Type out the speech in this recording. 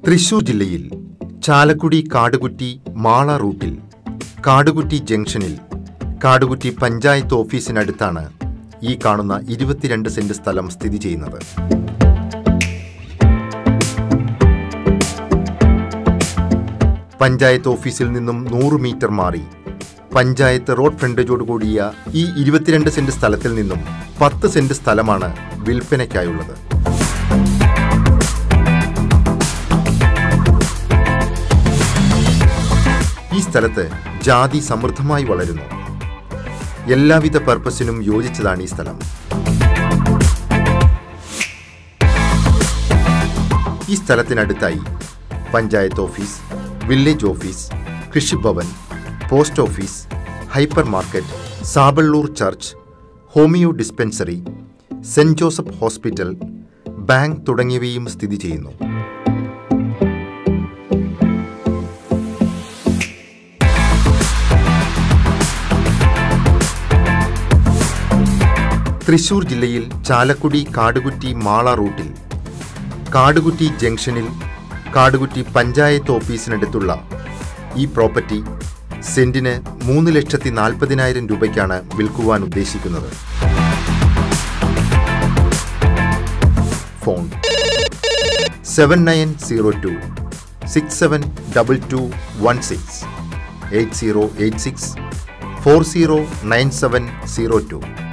തൃശൂർ ജില്ലയിൽ ചാലക്കുടി കാടുകുറ്റി മാള റൂട്ടിൽ കാടുകുറ്റി ജംഗ്ഷനിൽ കാടുകുറ്റി പഞ്ചായത്ത് ഓഫീസിനടുത്താണ് ഈ കാണുന്ന ഇരുപത്തിരണ്ട് സെന്റ് സ്ഥലം സ്ഥിതി ചെയ്യുന്നത് പഞ്ചായത്ത് ഓഫീസിൽ നിന്നും നൂറ് മീറ്റർ മാറി പഞ്ചായത്ത് റോഡ് ഫ്രണ്ടേജോട് കൂടിയ ഈ ഇരുപത്തിരണ്ട് സെന്റ് സ്ഥലത്തിൽ നിന്നും പത്ത് സെന്റ് സ്ഥലമാണ് വിൽപ്പനയ്ക്കായുള്ളത് ഈ സ്ഥലത്ത് ജാതി സമൃദ്ധമായി വളരുന്നു എല്ലാവിധ പർപ്പസിനും യോജിച്ചതാണ് ഈ സ്ഥലം ഈ സ്ഥലത്തിനടുത്തായി panchayat office village office Krishibhavan post office hypermarket Saballur church homeo dispensary Saint Joseph hospital bank തുടങ്ങിയവയും സ്ഥിതി ചെയ്യുന്നു തൃശൂർ ജില്ലയിൽ ചാലക്കുടി കാടുകുറ്റി മാള റൂട്ടിൽ കാടുകുറ്റി ജംഗ്ഷനിൽ കാടുകുറ്റി പഞ്ചായത്ത് ഓഫീസിനടുത്തുള്ള ഈ പ്രോപ്പർട്ടി സെന്റിന് മൂന്ന് ലക്ഷത്തി നാൽപ്പതിനായിരം രൂപയ്ക്കാണ് വിൽക്കുവാൻ ഉദ്ദേശിക്കുന്നത് phone seven nine zero two six seven double two one six eight zero eight six four zero nine seven zero to